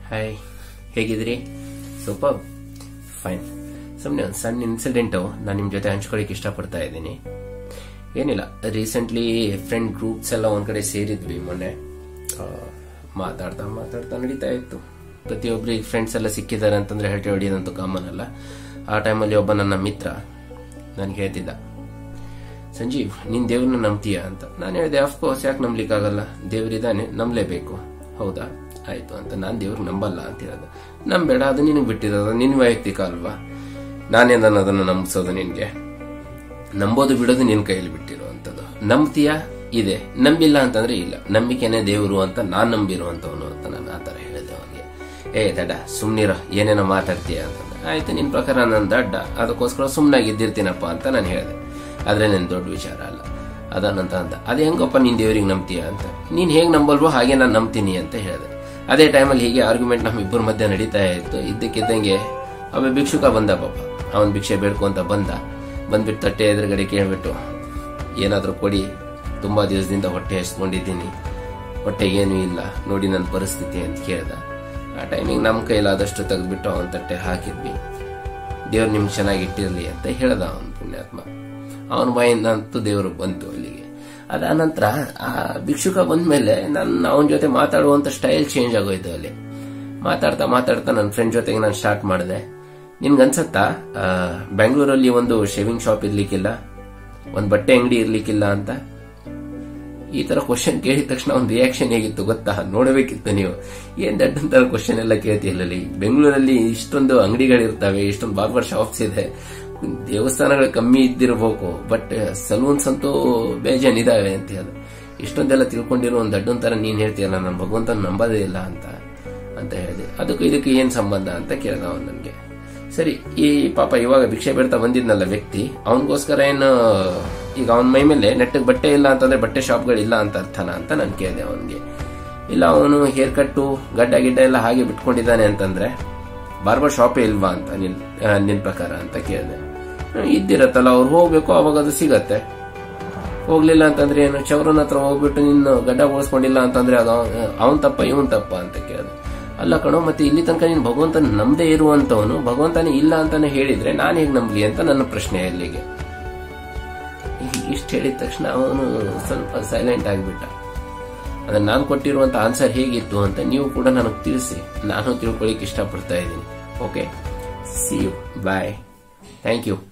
hi ಹೇಗಿದ್ರಿ super fine ಸುಮ್ಮನೆ ಒಂದು ಸಣ್ಣ ಇನ್ಸಿಡೆಂಟು ನಾನು ನಿಮ್ಮ ಜೊತೆ ಹಂಚ್ಕೊಳ್ಳಿಕ್ಕೆ ಇಷ್ಟಪಡ್ತಾ ಇದ್ದೀನಿ ಏನಿಲ್ಲ ರೀಸೆಂಟ್ಲಿ ಫ್ರೆಂಡ್ ಗ್ರೂಪ್ಸ್ ಎಲ್ಲ ಒಂದ್ ಕಡೆ ಸೇರಿದ್ವಿ ಮೊನ್ನೆ ಆ, ಮಾತಾಡ್ತಾ ಮಾತಾಡ್ತಾ ನಡೀತಾ ಇತ್ತು ಪ್ರತಿಯೊಬ್ಬರಿಗೆ ಫ್ರೆಂಡ್ಸ್ ಎಲ್ಲ ಸಿಕ್ಕಿದ್ದಾರೆ ಅಂತಂದ್ರೆ ಹರಟೆ ಹೊಡಿಯೋದಂತೂ ಕಾಮನ್ ಅಲ್ಲ ಆ ಟೈಮಲ್ಲಿ ಒಬ್ಬ ನನ್ನ ಮಿತ್ರ ನನ್ಗೆ ಹೇಳ್ತಿದ್ದ ಸಂಜೀವ್ ನೀನ್ ದೇವ್ರನ್ನ ನಂಬ್ತೀಯ ಅಂತ ನಾನು ಹೇಳಿದೆ ಅಫ್ಕೋರ್ಸ್ ಯಾಕೆ ನಂಬ್ಲಿಕ್ಕಾಗಲ್ಲ ದೇವರಿದ್ದಾನೆ ನಂಬಲೇಬೇಕು ಹೌದಾ ಆಯ್ತು ಅಂತ ನಾನು ದೇವ್ರಿಗೆ ನಂಬಲ್ಲ ಅಂತ ಹೇಳೋದು ನಂಬೇಡ ಅದು ನಿನಗೆ ಬಿಟ್ಟಿರೋದು ನಿನ್ ವೈಯಕ್ತಿಕ ಅಲ್ವಾ ನಾನೇನ ಅದನ್ನು ನಂಬಿಸೋದು ನಿನ್ಗೆ ನಂಬೋದು ಬಿಡೋದು ನಿನ್ ಕೈಯಲ್ಲಿ ಬಿಟ್ಟಿರುವಂತದ್ದು ನಂಬ್ತೀಯಾ ಇದೆ ನಂಬಿಲ್ಲ ಅಂತಂದ್ರೆ ಇಲ್ಲ ನಂಬಿಕೆನೇ ದೇವರು ಅಂತ ನಾನ್ ನಂಬಿರುವಂತವನು ಅಂತ ನಾನು ಆತರ ಹೇಳಿದೆ ಅವನಿಗೆ ಏ ದಡ್ಡ ಸುಮ್ನಿರ ಏನೇನೋ ಮಾತಾಡ್ತೀಯ ಅಂತಂದ್ರೆ ಆಯ್ತು ನಿನ್ ಪ್ರಕಾರ ನಾನು ದಡ್ಡ ಅದಕ್ಕೋಸ್ಕರ ಸುಮ್ನಾಗಿ ಇದ್ದಿರ್ತೀನಪ್ಪ ಅಂತ ನಾನು ಹೇಳಿದೆ ಆದ್ರೆ ನನ್ ದೊಡ್ಡ ವಿಚಾರ ಅಲ್ಲ ಅದಾನಂತ ಅಂತ ಅದೇ ಹೆಂಗಪ್ಪ ನೀನ್ ದೇವ್ರಿಗೆ ನಂಬ್ತೀಯ ಅಂತ ನೀನ್ ಹೇಗ್ ನಂಬಲ್ವೋ ಹಾಗೆ ನಾನು ನಂಬ್ತೀನಿ ಅಂತ ಹೇಳಿದೆ ಅದೇ ಟೈಮಲ್ಲಿ ಹೀಗೆ ಆರ್ಗ್ಯುಮೆಂಟ್ ನಮ್ಮಿಬ್ಬರ ಮಧ್ಯೆ ನಡೀತಾ ಇತ್ತು ಇದ್ದಕ್ಕಿದ್ದಂಗೆ ಅವ ಭಿಕ್ಷುಕ ಬಂದ ಪಾಪ ಅವನ್ ಭಿಕ್ಷೆ ಬೇಡ್ಕೊಂತ ಬಂದ ಬಂದ್ಬಿಟ್ಟು ತಟ್ಟೆ ಎದುರುಗಡೆ ಕೇಳ್ಬಿಟ್ಟು ಏನಾದ್ರೂ ಕೊಡಿ ತುಂಬಾ ದಿವಸದಿಂದ ಹೊಟ್ಟೆ ಹಚ್ಕೊಂಡಿದ್ದೀನಿ ಹೊಟ್ಟೆಗೇನು ಇಲ್ಲ ನೋಡಿ ನನ್ನ ಪರಿಸ್ಥಿತಿ ಅಂತ ಕೇಳ್ದ ಆ ಟೈಮಿಗೆ ನಮ್ಮ ಕೈಲಾದಷ್ಟು ತೆಗೆದ್ಬಿಟ್ಟು ಅವನ ತಟ್ಟೆ ಹಾಕಿದ್ವಿ ದೇವ್ರು ನಿಮ್ಗೆ ಚೆನ್ನಾಗಿ ಇಟ್ಟಿರ್ಲಿ ಅಂತ ಹೇಳ್ದ ಅವನ ಪುಣ್ಯಾತ್ಮ ಅವನ ಬಾಯಿಂದ ಅಂತೂ ದೇವರು ಬಂತು ಅಲ್ಲಿಗೆ ಅದಾನಂತರ ಆ ಭಿಕ್ಷುಕ ಬಂದ್ಮೇಲೆ ನನ್ನ ಅವನ ಜೊತೆ ಮಾತಾಡುವಂತ ಸ್ಟೈಲ್ ಚೇಂಜ್ ಆಗೋಯ್ತು ಅಲ್ಲಿ ಮಾತಾಡ್ತಾ ಮಾತಾಡ್ತಾ ನನ್ನ ಫ್ರೆಂಡ್ ಜೊತೆಗೆ ನಾನು ಸ್ಟಾರ್ಟ್ ಮಾಡಿದೆ ನಿನ್ಗನ್ಸತ್ತಾ ಆ, ಬೆಂಗಳೂರಲ್ಲಿ ಒಂದು ಶೇವಿಂಗ್ ಶಾಪ್ ಇರ್ಲಿಕ್ಕಿಲ್ಲ ಒಂದು ಬಟ್ಟೆ ಅಂಗಡಿ ಇರ್ಲಿಕ್ಕಿಲ್ಲ ಅಂತ ಈ ತರ ಕ್ವಶನ್ ಕೇಳಿದ ತಕ್ಷಣ ಒಂದು ರಿಯಾಕ್ಷನ್ ಹೇಗಿತ್ತು ಗೊತ್ತಾ ನೋಡಬೇಕಿತ್ತು ನೀವು ಏನ್ ದಡ್ಡಂತ ಕ್ವಶನ್ ಎಲ್ಲ ಕೇಳ್ತಿಲ್ಲಲ್ಲಿ ಬೆಂಗಳೂರಲ್ಲಿ ಇಷ್ಟೊಂದು ಅಂಗಡಿಗಳಿರ್ತವೆ ಇಷ್ಟೊಂದು ಬಾರ್ಬರ್ ಶಾಪ್ಸ್ ಇದೆ ದೇವಸ್ಥಾನಗಳು ಕಮ್ಮಿ ಇದ್ದಿರಬೇಕು ಬಟ್ ಸಲೂನ್ಸ್ ಅಂತೂ ಬೇಜಾನ್ ಇದಾವೆ ಅಂತ ಹೇಳಿ ಇಷ್ಟೊಂದೆಲ್ಲ ತಿಳ್ಕೊಂಡಿರೋ ಒಂದು ದಡ್ಡನ್ ತರ ನೀನ್ ಹೇಳ್ತೀಯಲ್ಲ ನಾನು ಭಗವಂತನ ನಂಬೋದೇ ಇಲ್ಲ ಅಂತ ಅಂತ ಹೇಳಿದೆ ಅದಕ್ಕೂ ಇದಕ್ಕೆ ಏನ್ ಸಂಬಂಧ ಅಂತ ಕೇಳ್ದ ಅವನು ನನಗೆ ಸರಿ ಈ ಪಾಪ ಇವಾಗ ಭಿಕ್ಷೆ ಬೇಡ್ತಾ ಬಂದಿದ್ನಲ್ಲ ವ್ಯಕ್ತಿ ಅವನಿಗೋಸ್ಕರ ಏನು ಈಗ ಅವನ ಮೈ ಮೇಲೆ ನೆಟ್ಟಗೆ ಬಟ್ಟೆ ಇಲ್ಲ ಅಂತಂದ್ರೆ ಬಟ್ಟೆ ಶಾಪ್ಗಳು ಇಲ್ಲ ಅಂತ ಅರ್ಥನ ಅಂತ ನಾನು ಕೇಳಿದೆ ಅವನಿಗೆ ಇಲ್ಲ ಅವನು ಹೇರ್ ಕಟ್ಟು ಗಡ್ಡ ಗಿಡ್ಡ ಎಲ್ಲ ಹಾಗೆ ಬಿಟ್ಕೊಂಡಿದ್ದಾನೆ ಅಂತಂದ್ರೆ ಬಾರ್ಬರ್ ಶಾಪೇ ಇಲ್ವಾ ಅಂತ ನಿನ್ ಆ, ನಿನ್ ಪ್ರಕಾರ ಅಂತ ಕೇಳಿದೆ ಇದ್ದಿರತ್ತಲ್ಲ ಅವ್ರು ಹೋಗ್ಬೇಕು ಅವಾಗ ಅದು ಸಿಗತ್ತೆ ಹೋಗ್ಲಿಲ್ಲ ಅಂತಂದ್ರೆ ಏನು ಚೌರನ ಹತ್ರ ಹೋಗ್ಬಿಟ್ಟು ನಿನ್ನ ಗಡ್ಡ ಉಳಿಸ್ಕೊಂಡಿಲ್ಲ ಅಂತಂದ್ರೆ ಅದು ಅವನ್ ತಪ್ಪ ಇವನ್ ತಪ್ಪ ಅಂತ ಕೇಳಿದೆ ಅಲ್ಲ ಕಣೋ ಮತ್ತೆ ಇಲ್ಲಿ ತನಕ ನೀನು ಭಗವಂತನ ನಂಬದೇ ಇರುವಂತವನು ಭಗವಂತನೇ ಇಲ್ಲ ಅಂತಾನೆ ಹೇಳಿದ್ರೆ ನಾನು ಹೇಗೆ ನಂಬಲಿ ಅಂತ ನನ್ನ ಪ್ರಶ್ನೆ ಅಲ್ಲಿಗೆ ಇಷ್ಟು ಹೇಳಿದ ತಕ್ಷಣ ಅವನು ಸ್ವಲ್ಪ ಸೈಲೆಂಟ್ ಆಗಿಬಿಟ್ಟ ಅದನ್ನ ನಾನು ಕೊಟ್ಟಿರುವಂತ ಆನ್ಸರ್ ಹೇಗಿತ್ತು ಅಂತ ನೀವು ಕೂಡ ನನಗೆ ತಿಳಿಸಿ ನಾನು ತಿಳ್ಕೊಳ್ಳಿಕ್ಕೆ ಇಷ್ಟಪಡ್ತಾ ಇದ್ದೀನಿ okay see you bye thank you